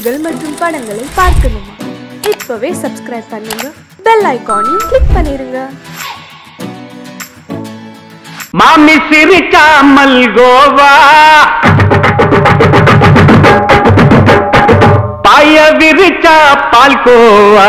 நிகழ்ச்சிகள் மற்றும் படங்களை பார்க்கணுமா இப்பவே சப்ஸ்கிரைப் பண்ணுங்க பெல் ஐகானையும் கிளிக் பண்ணிருங்க மாமி சிரிக்காமல் கோவா பாய விரிச்சா பால்கோவா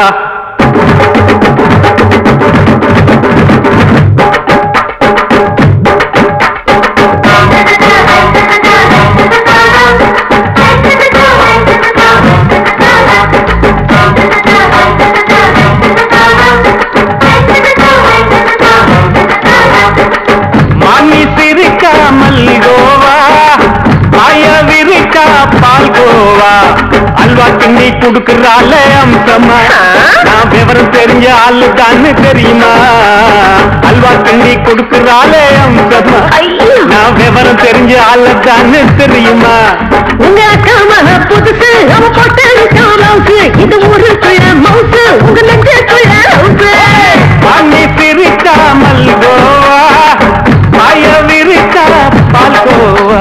மாமி சிரிக்காமல் கோவா பாய விரிச்சா பால்கோவா அல்வா கிண்டி குடுக்கறால அம்சமா நான் விவரம் தெரிஞ்ச ஆளு தான்னு தெரியுமா அல்வா கிண்டி குடுக்கறால அம்சமா நான் விவரம் தெரிஞ்ச ஆளு தான்னு தெரியுமா உங்க அக்கா மக புதுசு அவ போட்டு மவுசு இது ஊருக்குள்ள மவுசு உங்க நெஞ்சுக்குள்ள ஹவுசு மாமி சிரிக்காமல் கோவா பாய விரிச்சா பால்கோவா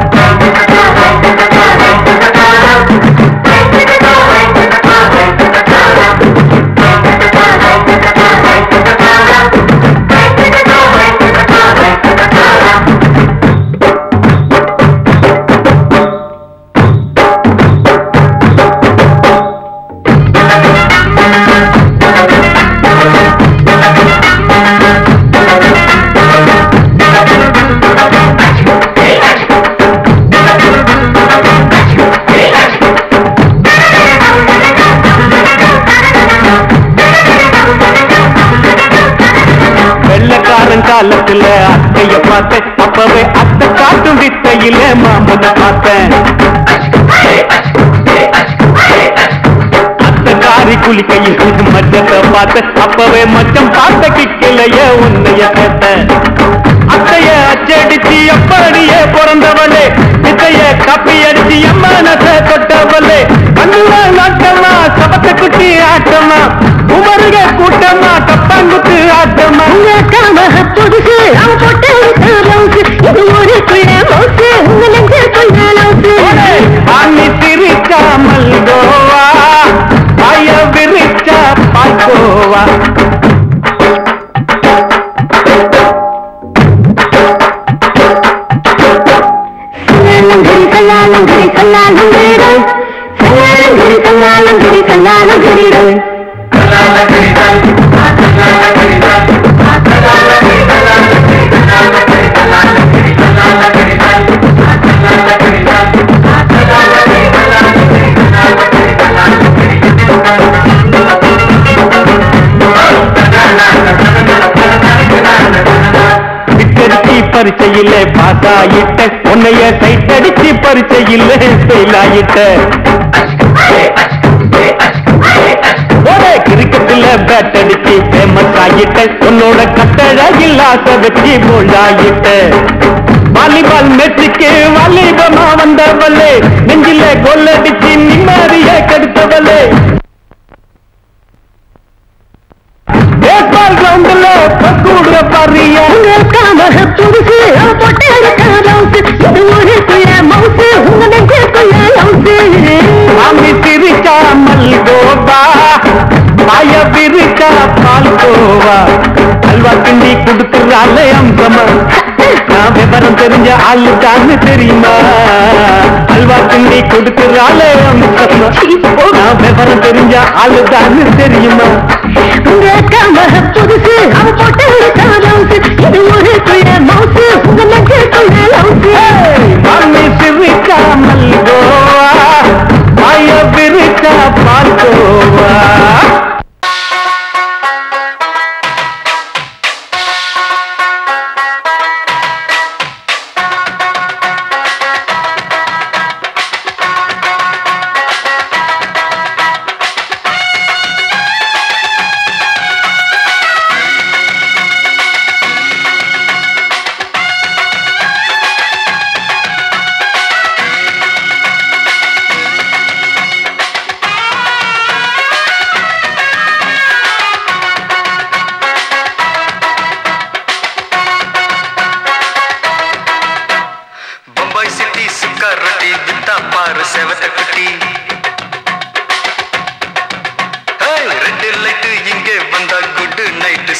வெள்ளக்காரன் காலத்துல அத்தைய பார்த்தேன் அப்பவே அத்தை காட்டும் வித்தையில மாமன பார்த்தேன் அத்தை காரி குளிக்கையில் மச்சத்தை பார்த்தேன் அப்பவே மச்சம் பார்த்த கிக்கலைய உன்னைய கேட்டேன் அத்தைய அச்சடிச்சு அப்படியே பிறந்தவளே இத்தைய கப்பி அடிச்சு எம்மனத்தை தொட்டவளே கண்ணுல நாட்டமா சபத்தை குட்டி ஆட்டமா உமருக கூட்டமா கப்பாங்குத்து ஆட்டமா உங்க அக்கா மக புதுசு அவ போட்டு மவுசு இது ஊருக்குள்ள மவுசு உங்க நெஞ்சுக்குள்ள லவுசு ஆணி சிரிக்காமல் கோவா பாய விரிச்சா பாய்கோவா சல்லாலங்கரி சல்லாலங்கரி சல்லாலங்கரி சல்லாலங்கரி சல்லாலங்கரி சல்லாலங்கரி விட்டடிச்சு பரிச்சையில பாஸ் ஆயிட்ட உன்னைய சைட் அடிச்சு பரிச்சையில ஃபெயில் ஆயிட்ட ஒரே கிரிக்கெட்ல பேட் அடிச்சு ஃபேமஸ் ஆகிட்ட உன்னோட கட்டழகில் ஆசை வச்சு போல்ட் ஆகிட்ட வாலிபால் மேட்சுக்கு வாலிபமா வந்தவளே நெஞ்சில கொள்ளடிச்சு நிம்மதிய கெடுத்தவளே பேஸ்பால் கிரவுண்ட்ல கூடுற பாரியா உங்க அக்கா மக புதுசு அவ போட்டு மவுசு இது ஊருக்குள்ள மவுசு உங்க நெஞ்சுக்குள்ள லவுசு மாமி சிரிக்காமல் கோபா பாய பிரிச்சா பால் கோவா அல்வா கிண்டி குடுக்கறால அம்சமா நான் விவரம் தெரிஞ்ச ஆளு தான்னு தெரியுமா அல்வா கிண்டி குடுக்கறால அம்சமா நான் விவரம் தெரிஞ்ச ஆளு தான்னு தெரியுமா உங்க அக்கா மக புதுசு அவ போட்டு மவுசு இது ஊருக்குள்ள மவுசு உங்க நெஞ்சுக்குள்ள லவுசு மாமி சிரிக்காமல் கோவா பாய பிரிச்சா பால் கோவா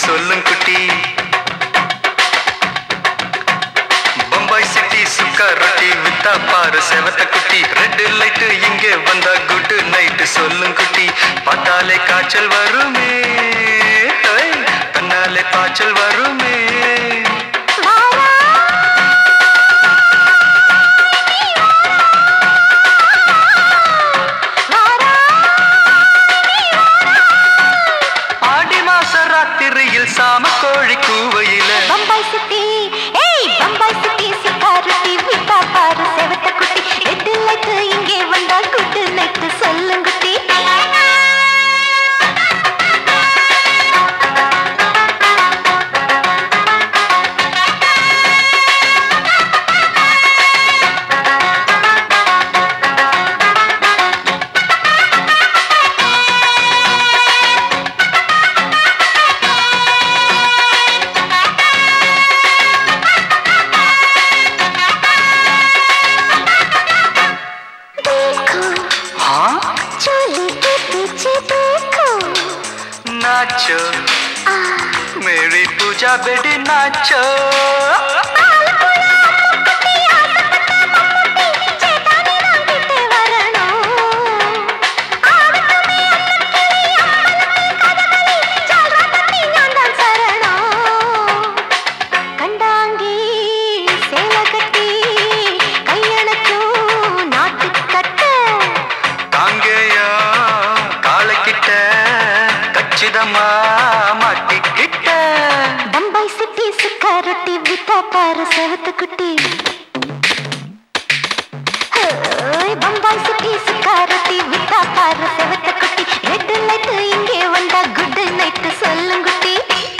சொல்லும் குட்டி பம்பாய் சிட்டி சுக்கா ரொட்டி வித்தா பாரு செவத்த குட்டி ரெட் லைட் இங்கே வந்தா குட் நைட் சொல்லும் குட்டி பார்த்தாலே காய்ச்சல் வருமே ஐ, தன்னாலே பாய்ச்சல் வருமே ஆடி மாச ராத்திரியில் சாம கோழி கூவையில பம்பாய் சிட்டி ஏய் பம்பாய் சிட்டி சிக்காரத்தி விட்டா பாரு செவத்த குட்டி ரெட்டு லைட்டு இங்கே வந்தா குட்டு நைட்டு சொல்லுங்குட்டி देखो हाँ चोली के पीछे देखो नाचो मेरी पूजा बेटी नाचो ചേട്ടാനി വാങ്ങിട്ട് വരണോ ആവത്തുമേ അന്നക്കിളി അമ്പലത്തിൽ കഥകളി ചാൽറാത്തത്തി ഞാൻ താൻ ശരണോ കണ്ടാങ്കി சேல கட்டி கையணக்கும் நாட்டுக்கட்டு காங்கேயா காலக்கிட்ட கச்சிதமா மாட்டிக்கிட்ட பம்பாய் சிட்டி சுக்கா ரொட்டி வித்தா பாரு செவத்து குட்டி ஹோய், பம்பாய் சிட்டி சுக்கா ரொட்டி வித்தா பாரு செவத்து குட்டி ரெட் லைட் இங்கே வந்தா குட் நைட் சொல்லுங்குட்டி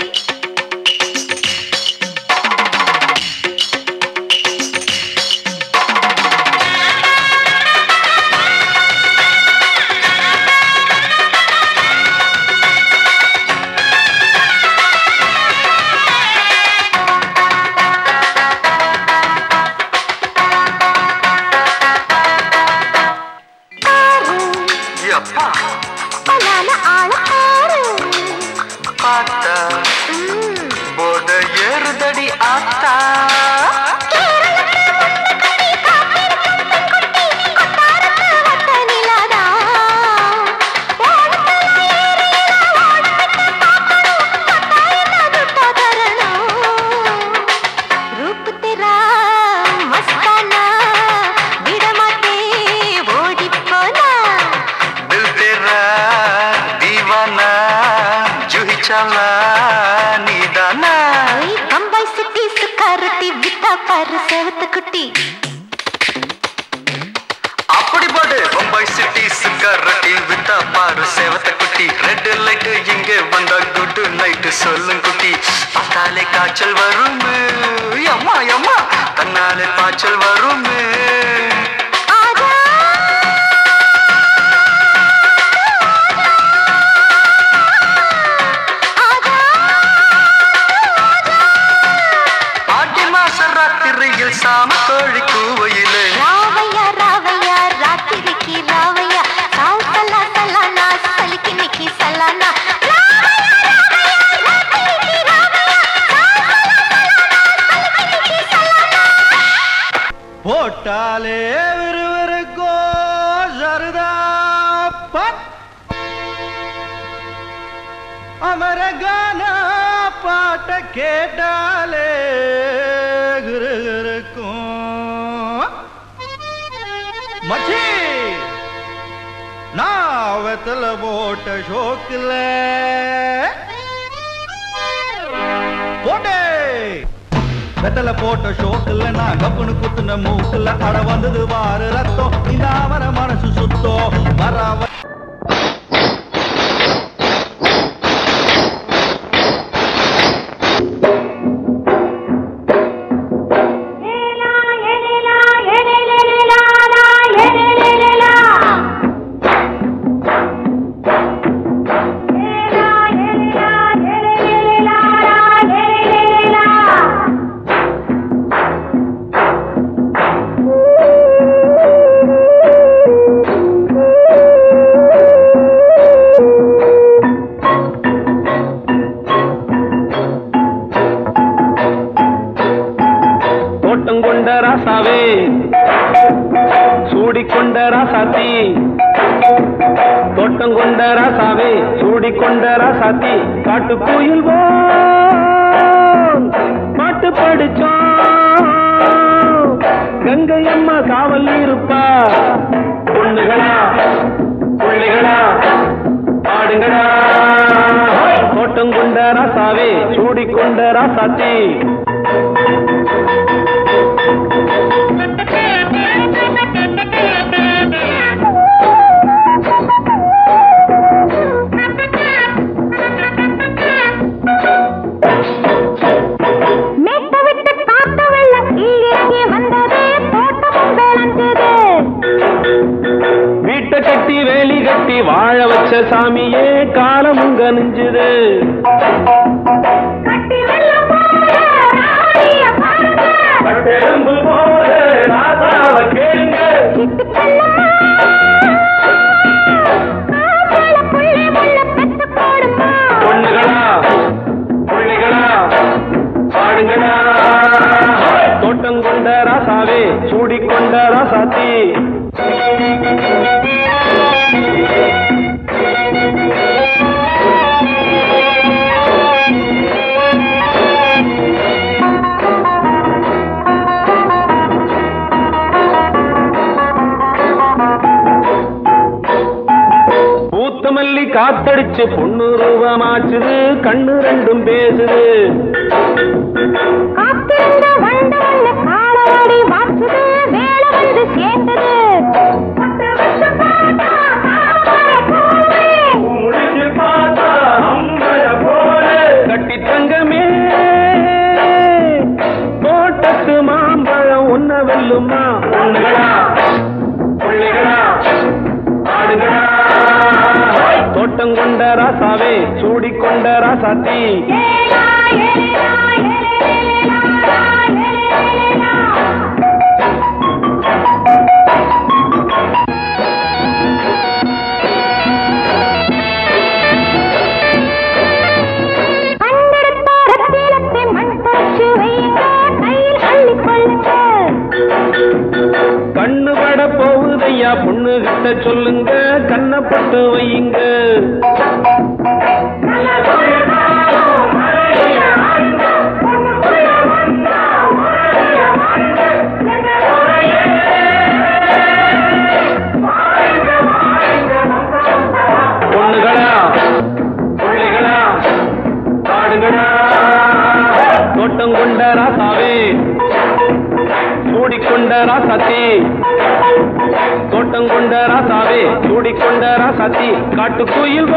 ஆறு அப்பா பலான ஆள ஆறு பார்த்தா ம், போத ஏறுதடி ஆத்தா கொட்டாரத்து வட்ட நிலாதா ஓடத்துல ஏறியல ஓடவிட்டு பார்க்கணும் தொட்டா என்ன துட்டா தரணும் रूप तेरा मस्ताना விடமாட்டே ஓடி போனா दिल तेरा दीवाना जूही चला नीदाना ஓய் பம்பாய் சிட்டி சுக்காரத்தி வித்தா பாரு செவத்து குட்டி அப்படி போடு பம்பாய் சிட்டி சிக்காரட்டி வித்தா பாரு சேவத்த குட்டி ரெட் லைட் இங்கே வந்தா குட் நைட் சொல்லும் குட்டி பார்த்தாலே காய்ச்சல் வருமே அம்மா அம்மா தன்னாலே பாய்ச்சல் வருமே ஆஜா ஆஜா ஆடி மாச ராத்திரியில் சாம கோழி கூவையிலே ராவையா ராவையா ராத்திரிக்கு ராவையா சால் சலா சலானா சலிக்கு நிக்கி சலானா போட்டாலே விறுவிறுக்கோ சருதாப்பன் அமரகான பாட்ட கேட்டாலே கிருகிருக்கும் மச்சி நான் வெத்தல போட்ட ஷோக்கில் போட்டே வெத்தல போட்ட ஷோக்குல நான் கப்புனு குத்துன மூக்குல அட வந்தது வாரு ரத்தம் இந்த அவர மனசு சுத்தோ வர ஏ ராசாத்தி தோட்டம் கொண்ட ராசாவே சூடி கொண்ட ராசாத்தி காட்டு கோயில் பாட்டு படிச்சோம் கங்கை அம்மா காவல் இருப்பா பொண்ணுகளா பிள்ளைகளா பாடுங்களா தோட்டம் கொண்ட ராசாவே சூடி கொண்ட ராசாத்தி மேட்ட விட்டு காத்த வெள்ளம் கீழிறங்கி வந்தது தோட்டமும் விளைஞ்சது வீட்டை கட்டி வேலி கட்டி வாழ வச்ச சாமியே காலமும் கனிஞ்சுது கட்டி வெள்ளம் போல ராணிய பாருங்க கட்டெரும்பு போல ராசாவ கேளுங்க சிட்டு கல்லம்மா ஆம்பள புள்ளை முள்ள பெத்து போடுமா பொண்ணுகளா பிள்ளைகளா பாடுங்களா தோட்டம் கொண்ட ராசாவே சூடி கொண்ட ராசாத்தி பூத்த மல்லி காத்தடிச்சு பொண்ணு ரூபமாச்சுது கண்ணு ரெண்டும் பேசுது காத்திருந்த வண்டு வந்து காலவாடி வாச்சுது வேலை வந்து சேர்ந்தது பத்து வருஷம் பார்த்தா தாமரை பூவே. முடிச்சு பார்த்தா அம்பர போல கட்டி தங்கமே தோட்டத்து மாம்பழம் உன்ன வெல்லுமா பொண்ணுகளா பிள்ளைகளா ஆடுகளா தோட்டம் கொண்ட ராசாவே சூடி கொண்ட ராசாத்தி ஏலா, ஏலா, ஏலேலா, ஏலேலா. கண்டெடுத்த ரத்தினத்தை மண் தொடச்சு வையுங்க, கையில் அள்ளிக் கொள்ளுங்க. கண்ணு பட போகுதையா பொண்ணு கிட்ட சொல்லுங்க கண்ணப்பட்டு வையுங்க பொண்ணுகளா பிள்ளைகளா பாடுங்களா தோட்டம் கொண்ட ராசாவே சூடிக்கொண்ட ராசாத்தி தோட்டம் கொண்ட ராசாவே சூடிக்கொண்ட ராசாத்தி காட்டு கோயில்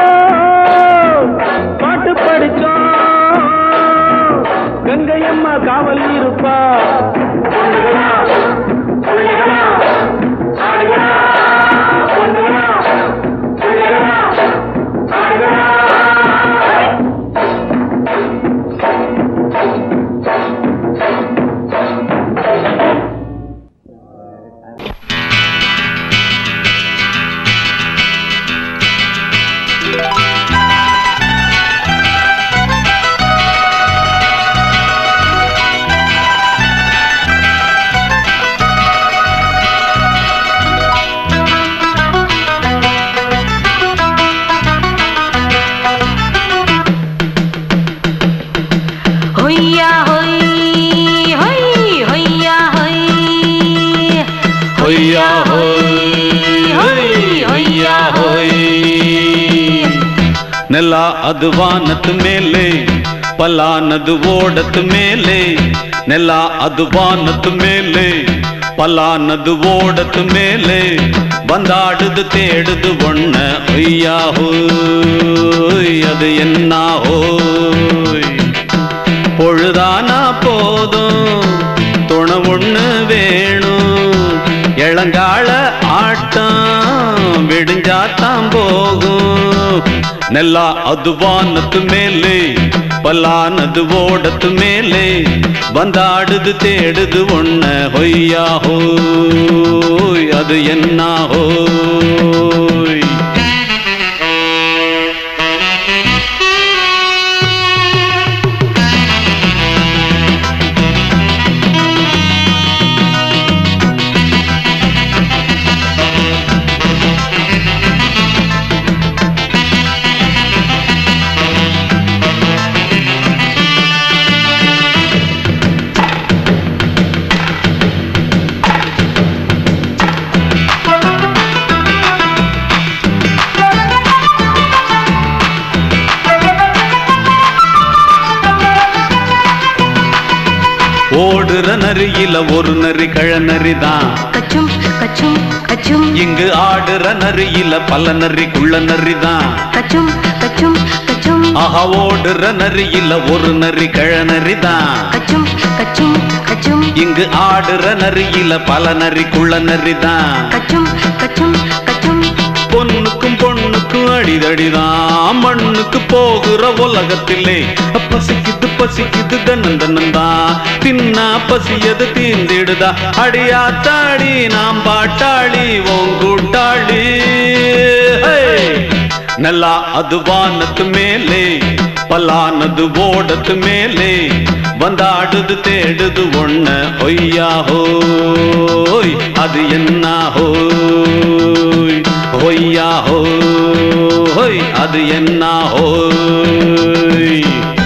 பாட்டு படிச்சோம் கங்கை அம்மா காவல் இருப்பா பொண்ணுகளா பிள்ளைகளா ஆடுகளா பொண்ணுகளா பிள்ளைகளா ஆடுகளா ஹொய்யா ஹொய் ஹொய் ஹொய்யா ஹொய் ಹೊಯ್ಯಾ ಹೊಯ್ ಹೊಯ್ಯಾ ಹೊಯ್ ನೆಲ ಅದು ವಾನದ ಮೇಲೆ ಪಲಾನದು ಓಡದ ಮೇಲೆ ನೆಲ ಅದು ವಾನದ ಮೇಲೆ ಪಲಾನದು ಓಡದ ಮೇಲೆ ಬಂದಾಡುದು தேடுது ஒண்ண ஒய்யா ஹோய் அது என்ன ஹோய் பொழுதானா போதும் துணை ஒண்ணு வேணும் இளங்கால ஆட்டம் விடிஞ்சாத்தான் போகும் நெல்லா அது வானத்து மேலே பல்லானது ஓடத்து மேலே வந்தாடுது தேடுது ஒண்ண ஹொய்யா ஹோய் அது என்ன ஹோய் ஓடுற நரியில ஒரு நரி கழநரி தான் கச்சும் கச்சும் கச்சும் இங்கு ஆடுற நரியில பல நரி குள்ள நரி தான் கச்சும் கச்சும் கச்சும் ஆஹா ஓடுற நரியில ஒரு நரி கழநரி தான் கச்சும் கச்சும் கச்சும் இங்கு ஆடுற நரியில பல நரி குள்ள நரி தான் கச்சும் கச்சும் கச்சும் பொண்ணுக்கும் பொண்ணுக்கும் அடிதடிதான் மண்ணுக்கு போகிற உலகத்திலே பசிக்குது பசிக்குது தன்னன் தன்னந்தான் தின்னா பசியது தீந்திடுதா அடியாத்தாடி நாம் பாட்டாளி ஓங்கூட்டாளி ஹே! நல்லா அது வானத்து மேலே பலானது ஓடத்து மேலே வந்தாடுது தேடுது ஒண்ண ஒய்யா ஹோய் அது என்ன ஹோய் ஒய்யா ஹோய் அது என்ன ஹோய்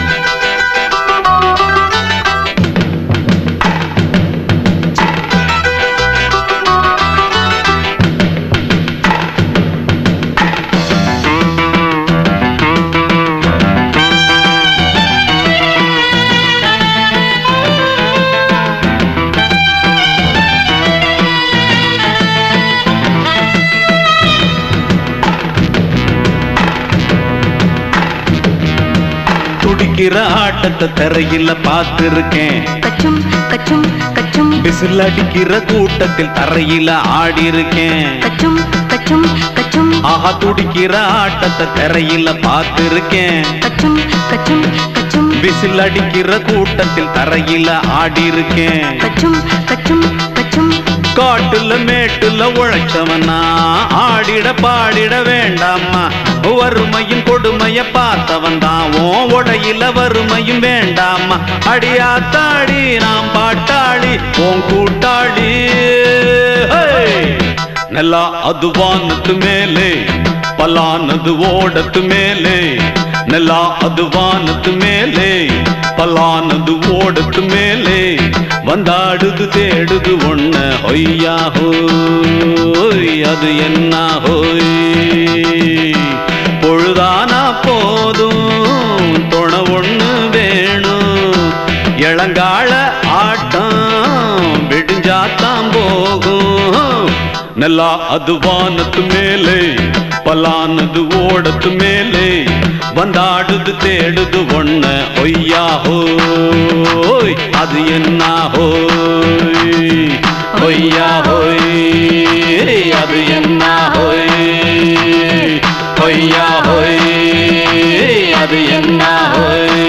துடிக்கிற ஆட்டத்தை தரையில பார்த்திருக்கேன் கச்சும் கச்சும் கச்சும் விசில் அடிக்கிற கூட்டத்தில் தரையில ஆடி இருக்கேன் கச்சும் கச்சும் கச்சும் ஆஹா துடிக்கிற ஆட்டத்தை தரையில பார்த்திருக்கேன் கச்சும் கச்சும் கச்சும் விசில் அடிக்கிற கூட்டத்தில் தரையில ஆடி இருக்கேன் கச்சும் கச்சும் கச்சும் காட்டுல மேட்டுல உழைச்சவனா ஆடிட பாடிட வேண்டாமா வறுமையும் கொடுமைய பார்த்தவன் தான் உன் உடையில வறுமையும் வேண்டாமா அடியாத்தாடி நாம் பாட்டாளி உன் கூட்டாளி ஹே! நல்லா அது வானத்து மேலே பலானது ஓடத்து மேலே நல்லா அது வானத்து மேலே பலானது ஓடத்து மேலே வந்தாடுது தேடுது ஒண்ண ஒய்யா ஹோய் அது என்ன ஹோய் பொழுதானா போதும் துணை ஒண்ணு வேணும் இளங்கால ஆட்டம் விடிஞ்சாத்தான் போகும் நல்லா அது வானத்து மேலே பலானது ஓடத்து மேலே வந்தாடுது தேடுது ஒண்ண ஒய்யா ஹோய் அது என்ன ஹோய் ஒய்யா ஹோய் அது என்ன ஹோய் ஒய்யா ஹோய் அது என்ன ஹோய்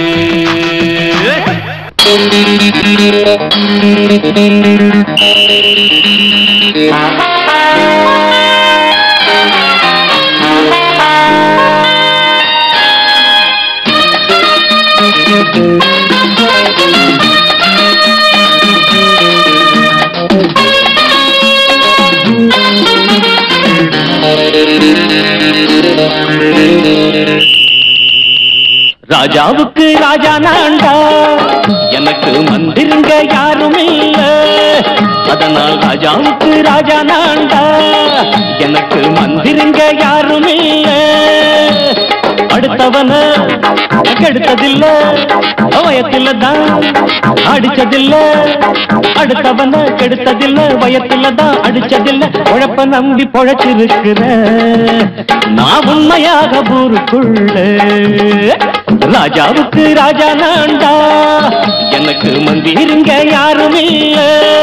ராஜாவுக்கு ராஜா நான்டா எனக்கு மந்திருங்க யாரும் இல்ல அதனால் ராஜாவுக்கு ராஜா நான்டா எனக்கு மந்திருங்க யாரும் இல்ல அடுத்தவன கெடுத்ததில்ல வயத்தில தான் அடிச்சதில்ல அடுத்தவன கெடுத்ததில்ல வயத்தில தான் அடிச்சதில்ல உழப்ப நம்பி பொழைச்சிருக்கிற நான் உண்மையாக ஊருக்குள்ள ராஜாவுக்கு ராஜா நான்டா எனக்கு மந்திருங்க யாரும் இல்ல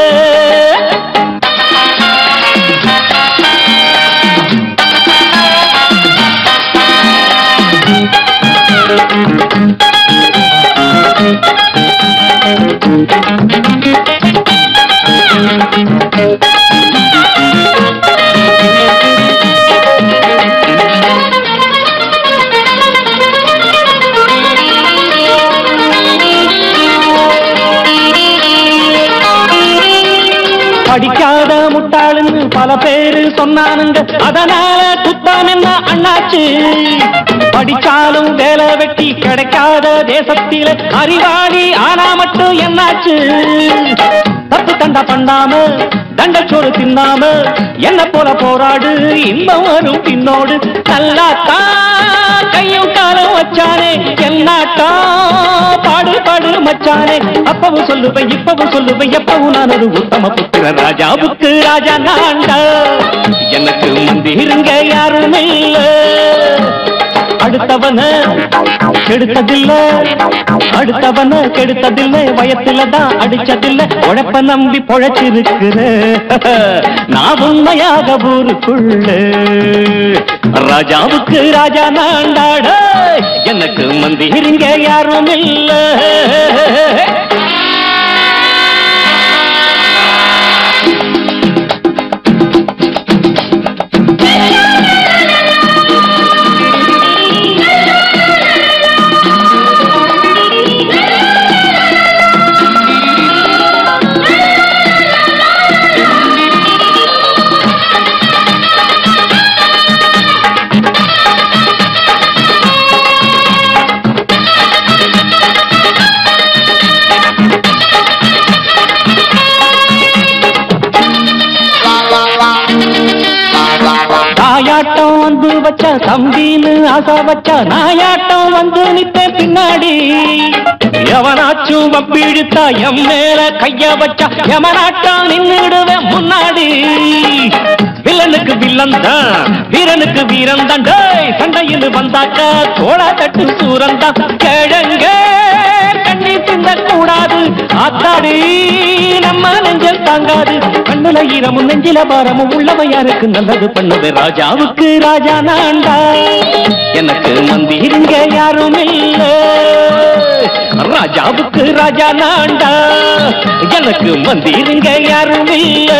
படிக்காத முட்டாளுன்னு பல பேரு சொன்னானுங்க அதனால குத்தம் என்ன அண்ணாச்சு படிச்சாலும் வேலை வெட்டி கிடைக்காத தேசத்தில அறிவாளி ஆனா மட்டும் என்னாச்சு தப்பு தண்டா பண்ணாம தண்டச்சோறு தின்னாம என்ன போல போராடு இன்பம் வரும் பின்னோடு நல்லாத்தா கையும் காலம் வச்சானே என்னாட்டா பாடு பாடு மச்சானே அப்பவும் சொல்லுவேன் இப்பவும் சொல்லுவேன் எப்பவும் நான் ஒரு உத்தம புத்திர ராஜாவுக்கு ராஜா நான்டா எனக்கு மந்திருங்க யாரும் இல்ல அடுத்தவன கெடுத்ததில்ல அடுத்தவன கெடுத்ததில்ல வயத்துல தான் அடிச்சதில்ல உழைப்ப நம்பி பொழைச்சிருக்கிற நான் உண்மையாக ஊருக்குள்ள ராஜாவுக்கு ராஜா நாண்டாட எனக்கு மந்திரிங்க யாரும் இல்ல தாயாட்டம் வந்து வச்ச தம்பின்னு ஆசை வச்ச நாயாட்டம் வந்து நித்தேன் பின்னாடி எவனாச்சும் வப்பிழுத்தா எம் மேல கைய வச்சா எவனாட்டம் நின்னுடுவேன் முன்னாடி வில்லனுக்கு வில்லன் தான் வீரனுக்கு வீரன் தான் டேய் சண்டையில் வந்தாக்க தோளா தட்டு சூரன் தான் கிழங்க கண்ணி தின்ன கூடாது ஆத்தாடி நம்ம நெஞ்சல் தாங்காது கண்ணுல ஈரமும் நெஞ்சில பாரமும் உள்ளவன் யாருக்கு நல்லது பண்ணது ராஜாவுக்கு ராஜா நான்டா எனக்கு மந்திருங்க யாரும் இல்ல ராஜாவுக்கு ராஜா நான்டா எனக்கு மந்திருங்க யாரும் இல்ல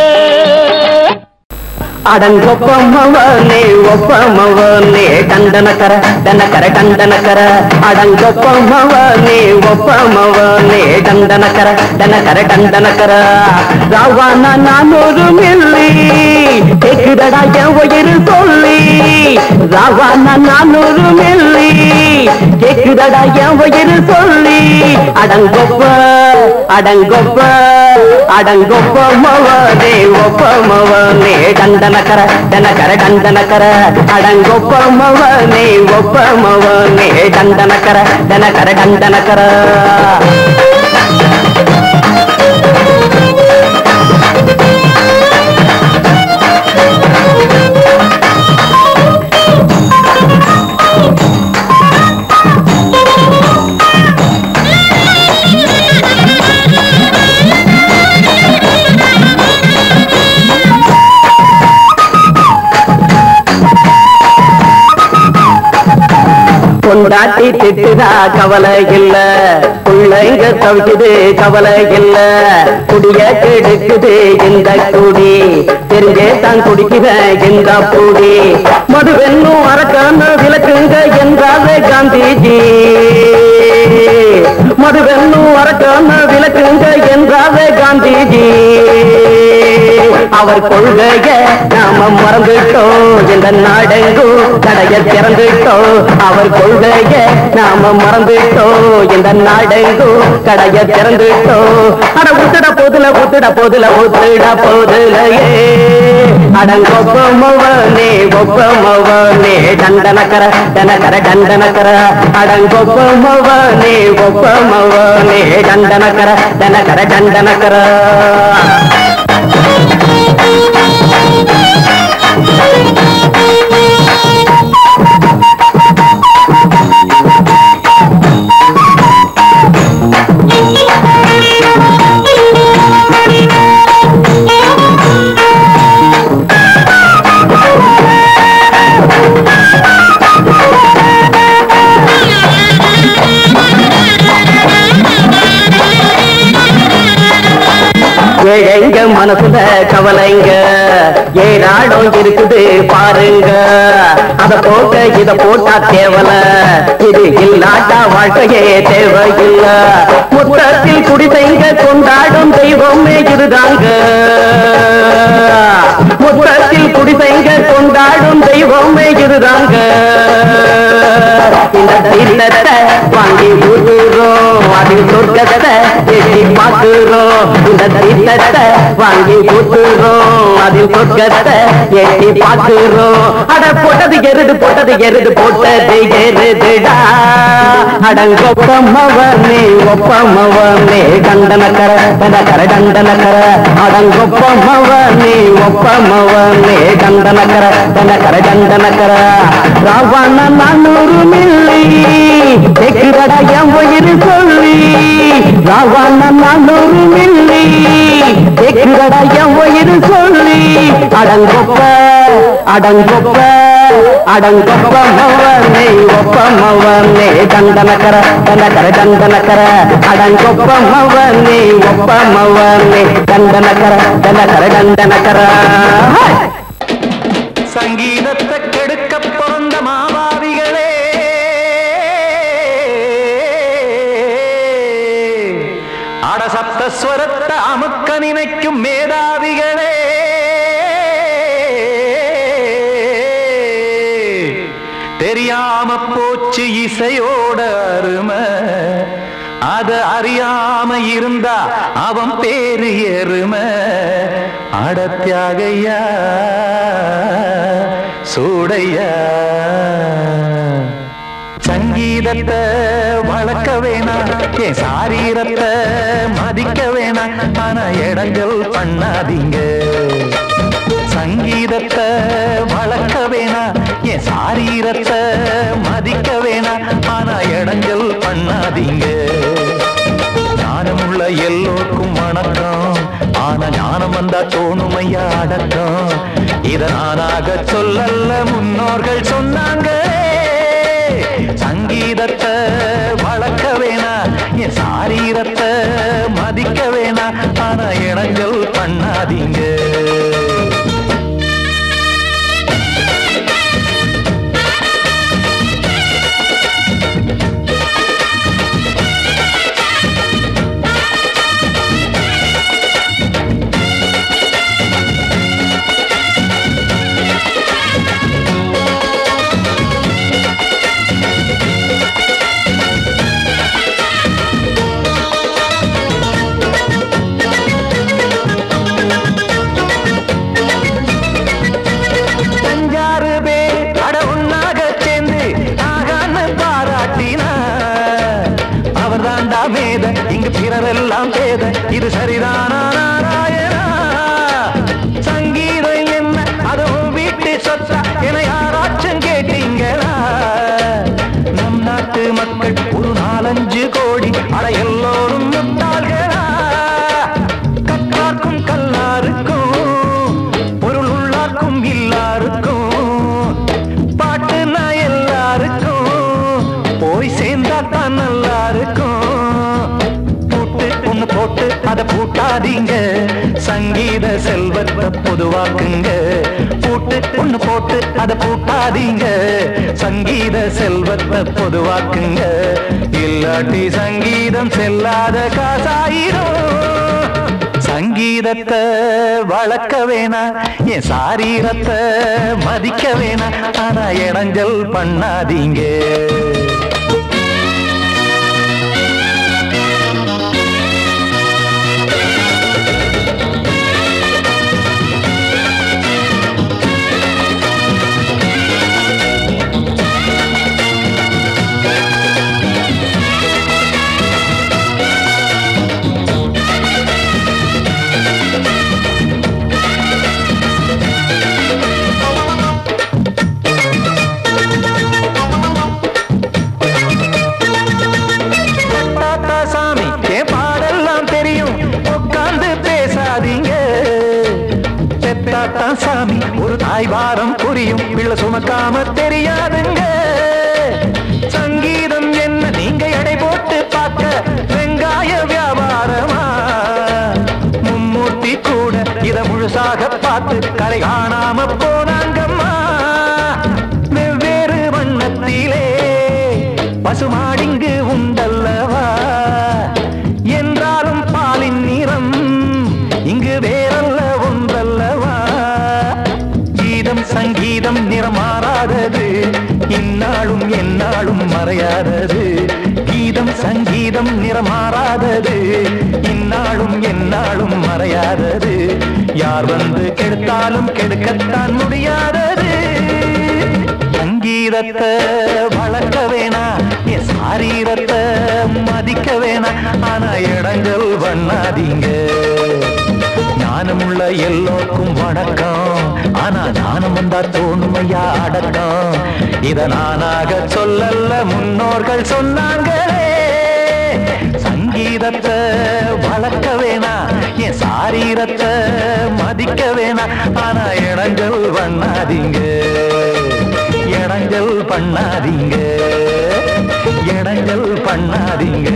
அடங்கொப்பமவனே ஒப்பமவனே டண்டனக்கர டனக்கர டண்டனக்கர அடங்கொப்பமவனே ஒப்பமவனே டண்டனக்கர டனக்கர டண்டனக்கர ராவானா நானூறு மில்லி கேக்குதடா என் உயிர் சொல்லி ராவானா நானூறு மில்லி கேக்குதடா என் உயிர் சொல்லி அடங்கொப்ப அடங்கொப்ப அடங்கொப்பமவனே ஒப்பமவனே டண்டனக்கர டனக்கர டண்டனக்கர அடங்கொப்பமவனே ஒப்பமவனே டண்டனக்கர டனக்கர டண்டனக்கர பொண்டாட்டி திட்டுதா கவலை இல்ல பிள்ளைங்க தவிக்குது கவலை இல்ல குடிய கெடுக்குது இந்த குடி தெரிஞ்சே தான் குடிக்கிற இந்த பூடி மதுவென்னும் அரக்கான விளக்குங்க என்றாலே காந்திஜி மதுவென்னும் அரக்கான விளக்குங்க என்றாலே காந்திஜி அவர் கொள்கைய நாம மறந்துட்டோம் இந்த நாடெங்கும் கடைய திறந்துட்டோம் அவர் கொள்கைய நாம மறந்துட்டோம் இந்த நாடெங்கும் கடைய திறந்துட்டோம் அட ஊத்துட போதுல ஊத்துட போதுல ஊத்துட போதுலையே அடங்கொப்பமவனே ஒப்பமவனே டண்டனக்கர டனக்கர டண்டனக்கர அடங்கொப்பமவனே ஒப்பமவனே டண்டனக்கர டனக்கர டண்டனக்கர ஏழைங்க மனசுல கவலைங்க ஏராளம் இருக்குது பாருங்க அத போக்க இத போட்டா தேவல இது இல்லாட்டா வாழ்க்கையே தேவையில்ல முத்தத்தில் குடிசைங்க கொண்டாடும் தெய்வமே இதுதாங்க முத்தத்தில் குடிசைங்க கொண்டாடும் தெய்வமே இதுதாங்க இந்த தீர்த்தத்தை வாங்கி ஊதுறோம் அதில் சொர்க்கத்தை எட்டி பார்க்கிறோம் இந்த தீர்த்தத்தை வாங்கி ஊத்துறோம் அதில் சொர்க்கத்தை எட்டி பார்க்கிறோம் அட போட்டது எருது போட்டது எருது போட்டது எருதுடா அடங்கொப்பமவனே ஒப்பமவனே கண்டனக்கர கர கண்டனக்கர அடங்கொப்பமவனே ஒப்பமவனே கண்டனக்கர கர கண்டனக்கர ராவண நானூறு மில்லி தெக்குறடா என் உயிர் சொல்லி ராவண நானூறு மில்லி தெக்குறடா என் உயிர் சொல்லி அடங்கொப்ப அடங்கொப்ப அடங்கொப்ப மவனே ஒப்பமவனே கண்டனக்கர கண்டக்கர கண்டனக்கர அடங்கொப்ப மவனே ஒப்பமவனே கண்டனக்கர கண்டக்கர கண்டனக்கர ஹை! சங்கீதத்தை கெடுக்க பிறந்த மாபாவிகளே அடசப்தஸ்வரத்தை அமுக்க நினைக்கும் மேதாவிகளே தெரியாம போச்சு இசையோட அருமை அத அறியாம இருந்தா அவன் பேரு எருமை அடத்தியாகையா சூடையா சங்கீதத்தை வளர்க்க வேணாம் என் சாரீரத்தை மதிக்க வேணாம் ஆனா இடங்கள் பண்ணாதீங்க சங்கீதத்தை வளர்க்க வேணாம் என் சாரீரத்தை மதிக்க வேணாம் ஆனா இடங்கள் பண்ணாதீங்க ஞானமுள்ள எல்லோருக்கும் வணக்கம் ஆனா ஞானம் வந்தா தோணுமையா அடக்கம் இத நானாக சொல்லல்ல முன்னோர்கள் சொன்னாங்க சங்கீதத்தை வளர்க்க வேணா என் சாரீரத்தை மதிக்க வேணா ஆனா இடங்கள் பண்ணாதீங்க அஞ்சாறு பேர் அட ஒன்னாக சேர்ந்து ஆகான்னு பாராட்டினா அவர் தாண்டா மேத இங்கு பிறரெல்லாம் பேத இது சரிதானா நாராயணா சங்கீதம் என்ன அதுவும் வீட்டு சொத்தா என யாராச்சும் கேட்டீங்களா நம் நாட்டு மக்கள் ஒரு நாலஞ்சு கோடி அட எல்லோரும் முட்டாள்களா கற்றார்க்கும் கல்லாருக்கும் பொருள் உள்ளார்க்கும் இல்லாருக்கும் பாட்டுனா எல்லாருக்கும் போய் சேர்ந்தா தான் நல்லா இருக்கும் பூட்டு ஒண்ணு போட்டு அதை பூட்டாதீங்க சங்கீத செல்வத்தை பொதுவாக்குங்க பூட்டு ஒண்ணு போட்டு அதை பூட்டாதீங்க சங்கீத செல்வத்தை பொதுவாக்குங்க இல்லாட்டி சங்கீதம் செல்லாத காசாயிரும் சங்கீதத்தை வளர்க்க வேணா என் சாரீரத்தை மதிக்க வேணா ஆனா இடைஞ்சல் பண்ணாதீங்க தாத்தா சாமி என் பாடெல்லாம் தெரியும் உட்கார்ந்து பேசாதீங்க பெத்தாத்தா சாமி ஒரு தாய் வாரம் புரியும் பிள்ளை சுமக்காம தெரியாதுங்க சங்கீதம் என்ன நீங்க எடை போட்டு பார்க்க வெங்காய வியாபாரமா மும்மூர்த்தி கூட இத முழுசாக பார்த்து கரை காணாம போனாங்கம்மா வெவ்வேறு வண்ணத்திலே பசுமாடிங்கு உண்டல்லவா என்றாலும் பாலின் நிறம் இங்கு வேறல்ல ஒன்றல்லவா கீதம் சங்கீதம் நிறம் மாறாதது இந்நாளும் எந்நாளும் மறையாதது கீதம் சங்கீதம் நிறமாறாதது இந்நாளும் எந்நாளும் மறையாதது யார் வந்து கெடுத்தாலும் கெடுக்கத்தான் முடியாதது சங்கீதத்தை வளர்க்க வேணா என் சாரீரத்தை மதிக்க வேணா ஆனா இடங்கள் பண்ணாதீங்க ஞானமுள்ள எல்லோருக்கும் வணக்கம் ஆனா ஞானம் வந்தா தோணுமையா அடக்கம் இத நானாக சொல்லல்ல முன்னோர்கள் சொன்னாங்களே சங்கீதத்தை வளர்க்க வேணா என் சாரீரத்தை மதிக்க வேணா ஆனா இடங்கள் பண்ணாதீங்க இடங்கள் பண்ணாதீங்க இடங்கள் பண்ணாதீங்க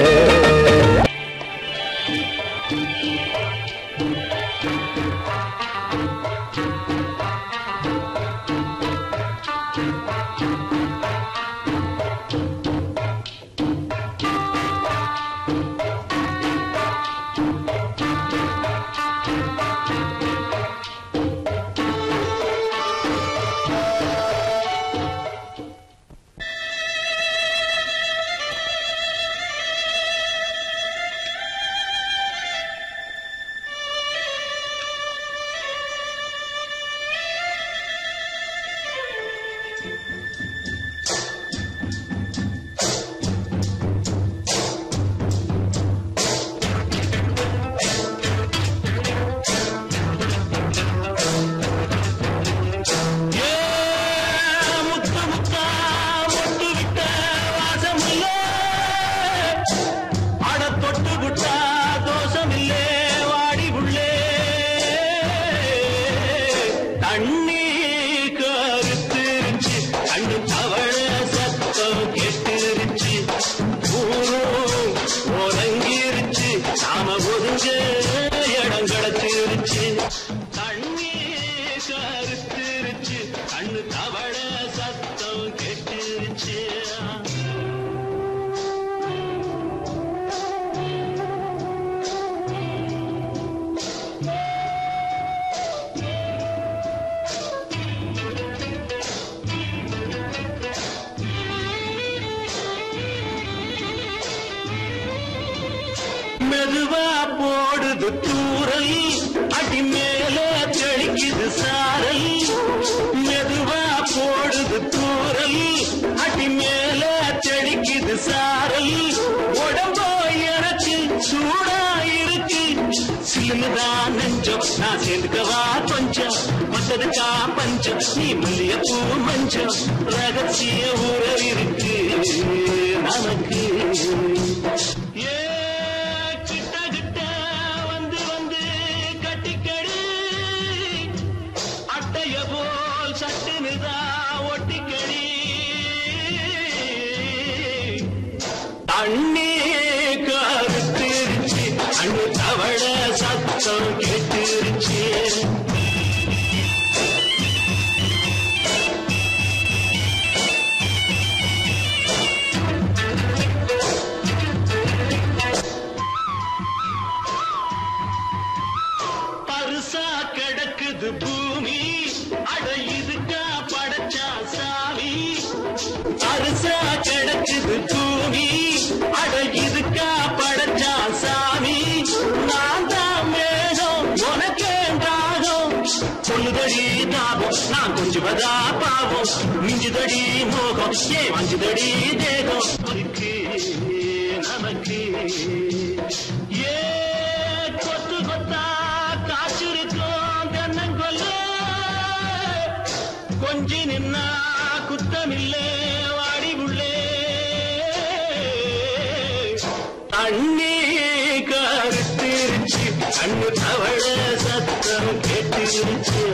இடம் கிடைச்சிருச்சு தண்ணி கருத்திருச்சு கண்ணு தவள சத்தம் கெட்டுருச்சு மெதுவா போடுது தூரல் அடி மேல தெளிக்குது சாரல் மெதுவா போடுது தூரல் அடி மேல தெளிக்குது சாரல் உடம்போ எனக்கு சூடா இருக்கு சிலுதான் நெஞ்சம் நான் சேர்ந்துக்கவா கொஞ்சம் மத்ததுக்கா பஞ்சம் நீ மல்லிய பூ மஞ்சம் ரகசிய உறவு இருக்கு நமக்கு ஏ கிட்ட கிட்ட வந்து வந்து கட்டிக்கடி அட்டைய போல் சட்டுனுதா ஒட்டிக்கடி தண்ணி கருத்திருச்சு அண்ணு தவள சத்தம் கேட்டுருச்சு பருசா கிடக்குது பூமி அட இதுக்கா படைச்சா சாமி பருசா கிடக்குது பூமி அட இதுக்கா படைச்சா சாமி நான் தான் மேகம் உனக்கே தாகம் சொல்லுதடி தாபம் நான் கொஞ்சுவதா பாவம் மிஞ்சுதடி மோகம் ஏ வஞ்சுதடி தேகம் இருக்கு நமக்கு ஏ கொத்து கொத்தா காய்ச்சிருக்கோம் தென்னங்கொல்ல கொஞ்சி நின்னா குத்தமில்லே வாடி உள்ளே தண்ணி கருத்திருச்சு கண்ணு தவள சத்தம் கேட்டுருச்சு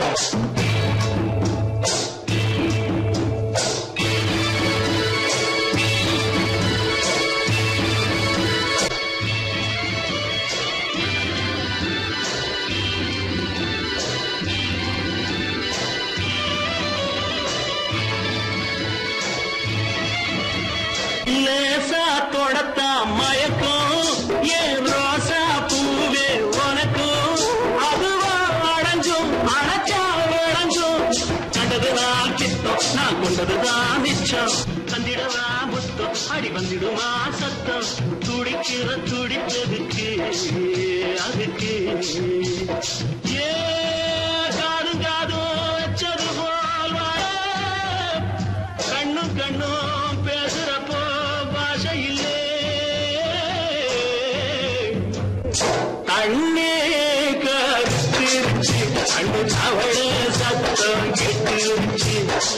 லேசா தொடத்தா மயக்கம் ஏன் ரோசா பூவே உனக்கும் அதுவா அடைஞ்சும் அடைச்சா விளைஞ்சும் கண்டது நான் கிட்டம் நான் கொண்டதுதான் மிச்சம் தந்திடவா முத்தம் அடி வந்திடுமா சத்தம் துடிக்கிற துடிப்பதுக்கு அதுக்கு ஏ காதும் காதும் வச்சது போல் வாழ கண்ணும் கண்ணும் பேசுறப்போ பாஷை இல்லே தண்ணே கருத்திருச்சு அண்ணு தவள சத்தம் கெட்டிருச்சு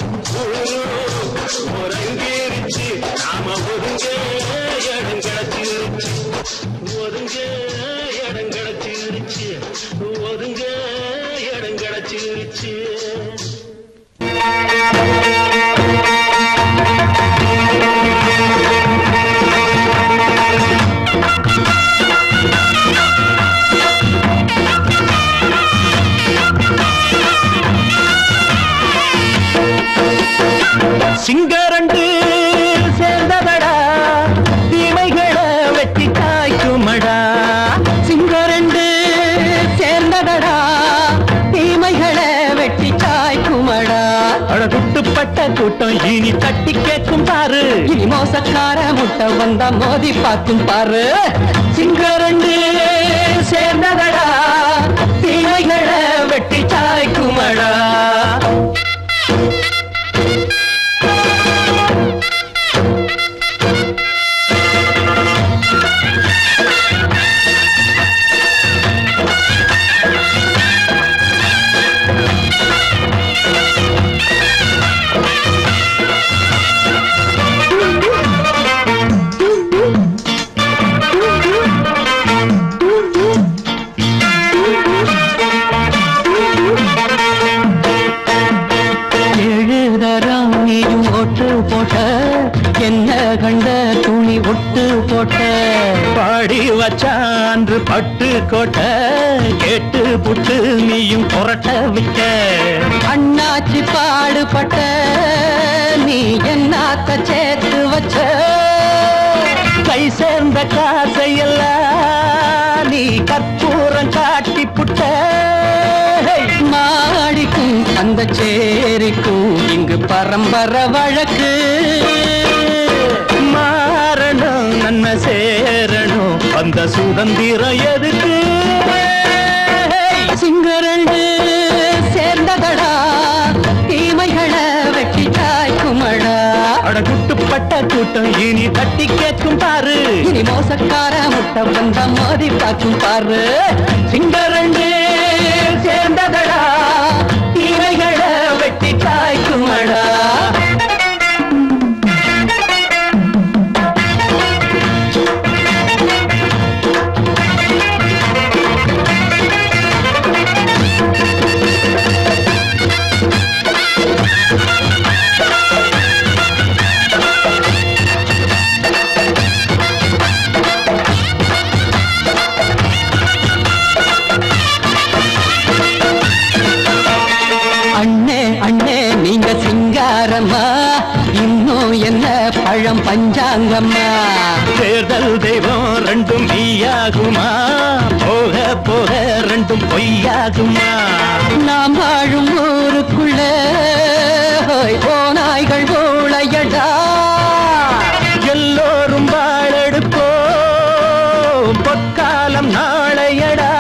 உறங்கிருச்சு நாம ஒதுங்க இடம் கிடச்சிருச்சு ஒதுங்க இடம் கிடச்சிருச்சு ஒதுங்க இடம் கிடச்சிருச்சு சிங்கரண்டு சேர்ந்ததடா தீமைகளை வெட்டி காய்க்குமடா சிங்கரண்டு சேர்ந்ததடா தீமைகளை வெட்டி காய்க்குமடா அட குட்டுப்பட்ட கூட்டம் இனி தட்டி கேட்கும் பாரு இனி மோசக்கார முட்டை வந்தா மோதி பார்க்கும் பாரு சிங்கரண்டு சேர்ந்ததடா தீமைகளை வெட்டி காய்க்குமடா எழுதறாம் நீயும் ஒட்டு போட்ட என்ன கண்ட துணி ஒட்டு போட்ட பாடி வச்சான்று பட்டு கோட்ட கேட்டு புட்டு நீயும் புரட்ட விட்ட அண்ணாச்சி பாடுபட்ட நீ என்னாத்த சேர்த்து வச்ச கை சேர்ந்த காசையெல்லாம் நீ கற்பூரம் காட்டி புட்ட மாடிக்கும் அந்த சேரிக்கும் இங்கு பரம்பரை வழக்கு மாறணும் நன்மை சேரணும் அந்த சுதந்திரம் எதுக்கு சிங்கரண்டு சேர்ந்ததடா தீமைகளை வெட்டி காய்க்குமடா அட குட்டுப்பட்ட கூட்டம் இனி தட்டி கேட்கும் பாரு இனி மோசக்கார முட்டை வந்த மோதி பார்க்கும் பாரு சிங்கரண்டு சேர்ந்ததடா தீமைகளை வெட்டி காய்க்குமடா அண்ணே அண்ணே நீங்க சிங்காரம்மா இன்னும் என்ன பழம் பஞ்சாங்கம்மா தேர்தல் தெய்வம் ரெண்டும் மெய்யாகுமா போக போக ரெண்டும் பொய்யாகுமா நாம் வாழும் ஊருக்குள்ள ஹோய், ஓநாய்கள் ஊழையடா எல்லோரும் வாழெடுப்போம் பொற்காலம் நாளையடா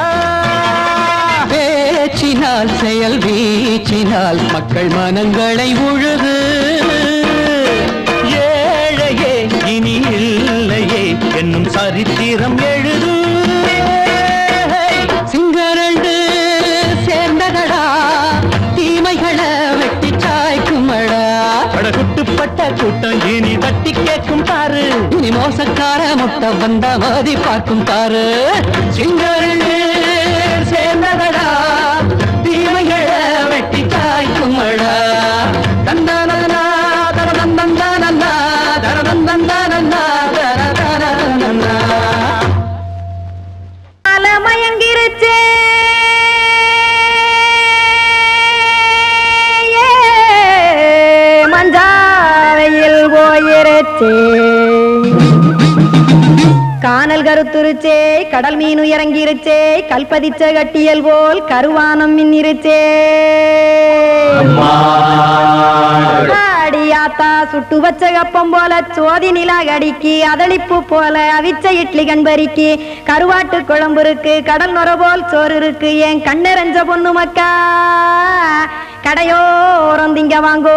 பேச்சினால் செயல் வீச்சினால் மக்கள் மனங்களை உழுது ஏழையே இனி இல்லையே என்னும் சரித்திரம் எழுது சிங்கரண்டு சேர்ந்ததடா தீமைகளை வெட்டி சாய்க்குமடா குட்டுப்பட்ட கூட்டம் இனி தட்டி கேட்கும் பாரு இனி மோசக்கார முட்டை வந்த மதி பார்க்கும் பாரு சிங்கரண்டு சேர்ந்ததடா தீமைகளை வெட்டி காய்க்குமடா தந்தானா தரதந்தந்தானா தரதந்தந்தானா தரதந்தந்தானா மயங்கிருச்சே மஞ்சாவையில் போயிருச்சே கானல் கருத்துருச்சே கடல் மீன் இறங்கிருச்சே கல்பதிச்ச கட்டியல் போல் கருவானம் மின்னிருச்சே ஆத்தா சுட்டு வச்ச கப்பம் போல சோதி நிலா கடிக்கு அதளிப்பு போல அவிச்ச இட்லி கண்பறிக்கு கருவாட்டு குழம்பு இருக்கு கடல் நுர போல் சோறு இருக்கு என் கண்ணெரஞ்ச பொண்ணு மக்கா கடையோரம் திங்க வாங்கோ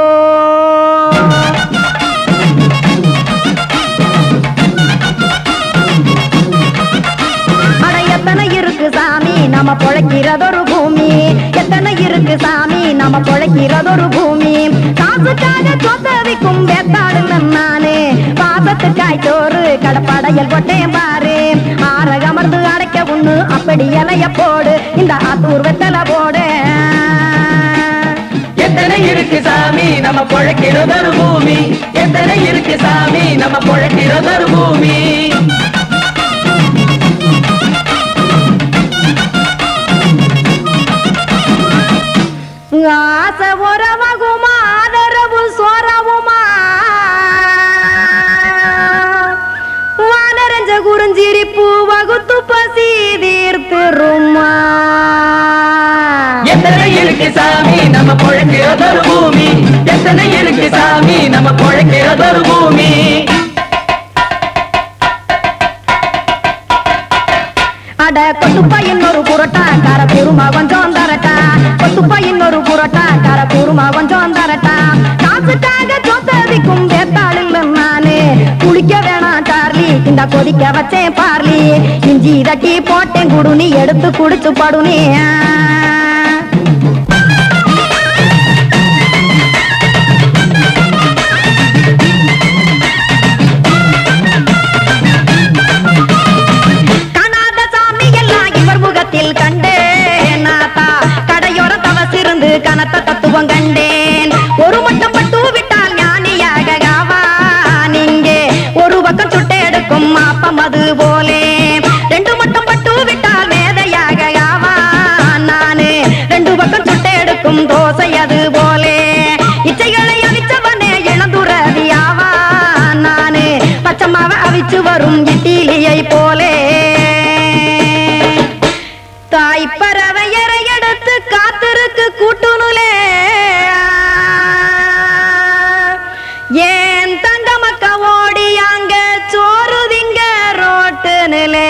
அட எத்தனை இருக்கு சாமி நம்ம பொழைக்கிறதொரு பூமி எத்தனை இருக்கு சாமி நம்ம பொழைக்கிறதொரு பூமி காசுக்காக சொத்தவிக்கும் வேத்தாடுங்க நானு பாசத்துக்காய் சோறு கடப்படையல் போட்டேன் பாரு ஆரகமர்ந்து அடைக்க ஒண்ணு அப்படி இலைய போடு இந்த ஆத்தூர் வெத்தலை போடு எத்தனை இருக்கு சாமி நம்ம பொழைக்கிறதொரு பூமி எத்தனை இருக்கு சாமி நம்ம பொழைக்கிறதொரு பூமி ஆசை உறவகுமா ஆதரவு சோறவுமா வானரஞ்ச குறிஞ்சிரிப்பு வகுத்து பசி தீர்த்துருமா எத்தனை இருக்கு சாமி நம்ம பொழைக்கிறதொரு பூமி எத்தனை இருக்கு சாமி நம்ம பொழைக்கிறதொரு பூமி அட கொத்துப்பா இன்னொரு புரோட்டா கார குருமா கொஞ்சம் தரட்டா கொத்துப்பா இன்னொரு புரோட்டா கார குருமா கொஞ்சம் தரட்டா காசுக்காக சொத்ததிக்கும் வேத்தாளில் நானு குளிக்க வேணாம் சார்லி இந்த கொதிக்க வச்சேன் பார்லி இஞ்சி தட்டி போட்டேன் குடுனி எடுத்து குடிச்சு படுனி காணாத சாமி எல்லாம் இவர் முகத்தில் கண்டேன் நாத்தா கடையோர தவசிருந்து கனத்த தத்துவம் கண்டேன் ஒரு மட்டும் பட்டு விட்டால் ஞானியாக ஆவான் இங்கே ஒரு பக்கம் சுட்டு எடுக்கும் மாப்பம் அது போலே ரெண்டு மட்டும் பட்டு விட்டால் மேதையாக ஆவான் நானு ரெண்டு பக்கம் சுட்டு எடுக்கும் தோசை அது போலே இச்சைகளை அவிச்சவனே இளந்துறவி ஆவான் நானு பச்சமாவ அவிச்சு வரும் இட்டிலியை போலே தாய் பறவையரை எடுத்து காத்திருக்கு கூட்டுனுலே ஏன் தங்க மக்க ஓடி அங்க சோறு திங்க ரோட்டு நிலே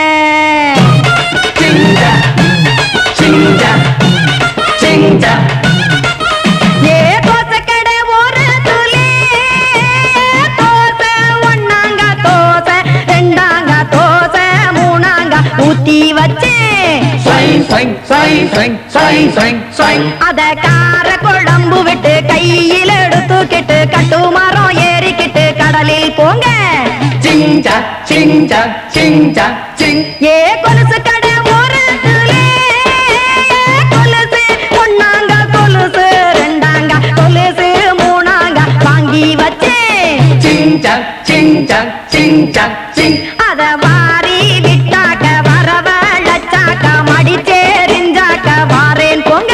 ஏ தோசை கடை ஓரத்துலே தோசை ஒண்ணாங்க தோசை ரெண்டாங்க தோசை மூணாங்க ஊத்தி வச்சேன் அத கார குழம்பு விட்டு கையில் எடுத்துக்கிட்டு கட்டு மரம் ஏறிக்கிட்டு கடலில் போங்க ஏ கொலுசு கடை ஓரத்துலே கொலுசு ஒண்ணாங்க கொலுசு ரெண்டாங்க கொலுசு மூணாங்க வாங்கி வச்சேன் அத வாரி விட்டாக்க வரவழைச்சாக்க மடிச்சேரிஞ்சாக்க வாரேன் போங்க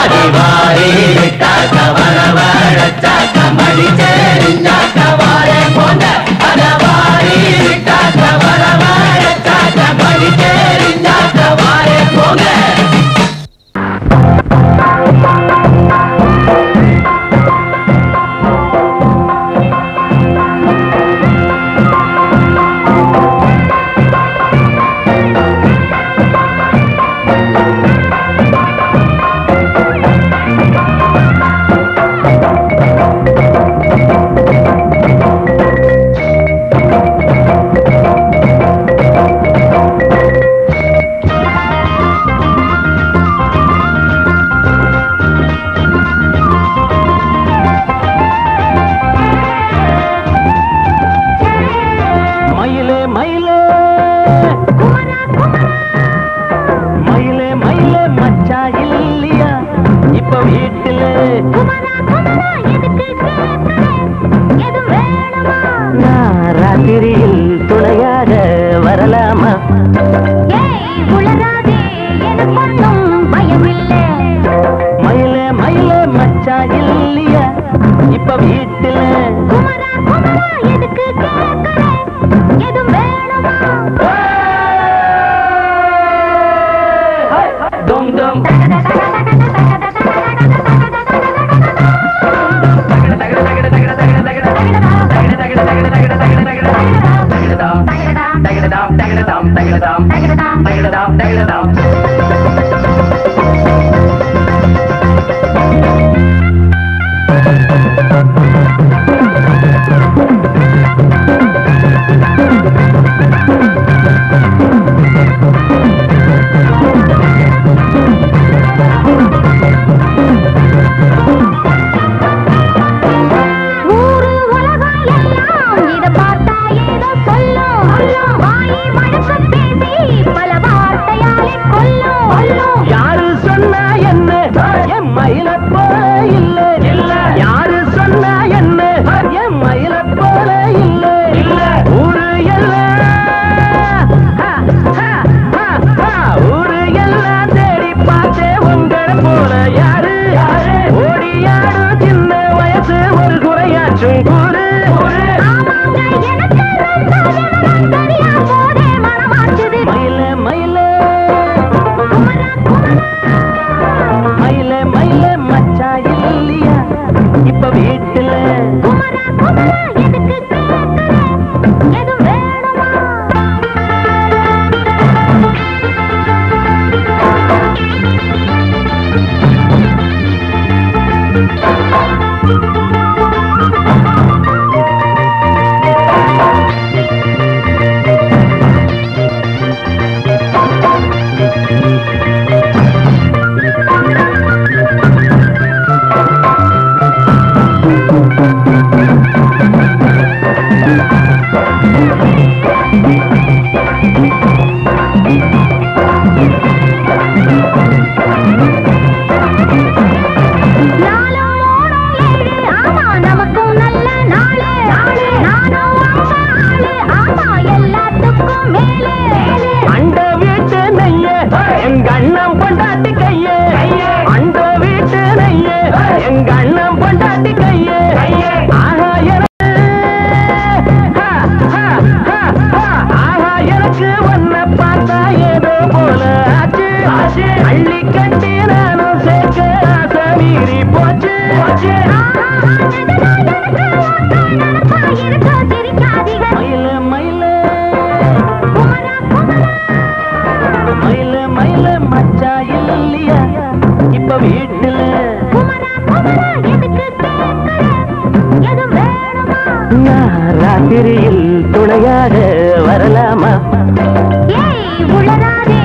மயிலே மயிலே மயிலே மயிலே மச்சா இல்லையா இப்ப வீட்டுல நான் ராத்திரியில் துணையாக வரலாமா மயிலே மயிலே மச்சா இல்லையா இப்ப வீட்டுல Dum dum. தகிடதாம் தகிடதாம் தகிடதாம் ஊரு உலகம் எல்லாம் இத பார்த்தா ஏதோ சொல்லும் வாயை மடக்க பேசி பல வார்த்தையாலே கொல்லும் யாரு சொன்னா என்ன என் மயில போல இல்ல இல்ல யாரு சொன்னா என்ன என் மயில போல இல்ல இல்ல ஊரு எல்லாம் ஹா, ஹா, ஹா, ஹா. ஊரு எல்லாம் தேடி பார்த்தே உங்களை போல யாரு யாரு ஓடியாடும் சின்ன வயசு ஒரு குறையாச்சும் கூறு ஆமாங்க எனக்கு ரொம்ப விவரம் தெரியா போதே மனமாச்சுது மயில மயில மயில மயில மச்சா இல்லையா இப்ப வீட்டுல குமரா குமரா எதுக்கு கேட்குற எதுவும் வேணுமா நாலு மூணு ஏழு ஆமா நமக்கும் நல்ல நாளு நானும் அம்மா ஆளு ஆமா எல்லாத்துக்கும் மேலே அண்ட வீட்டு நெய்ய எங்க அண்ணன் பொண்டாட்டி கைய அண்ட வீட்டு நெய்ய எங்க அண்ணன் பொண்டாட்டி கைய ஆஹா எனக்கு ஹா, ஹா, ஹா, ஹா. ஆஹா எனக்கு உன்னை பார்த்தா ஏதோ போல ஆச்சு அள்ளி கட்டி நானும் சேர்க்க ஆசை மீறி போச்சு போச்சு இருக்கோ சிரிக்காதீங்க மயில மயில குமரா குமரா மயில மயில மச்சா இல்லையா இப்ப வீட்டுல குமரா குமரா எதுக்கு கேட்குற எதுவும் வேணுமா நான் ராத்திரியில் துணையாக வரலாமா ஏய் உளராதே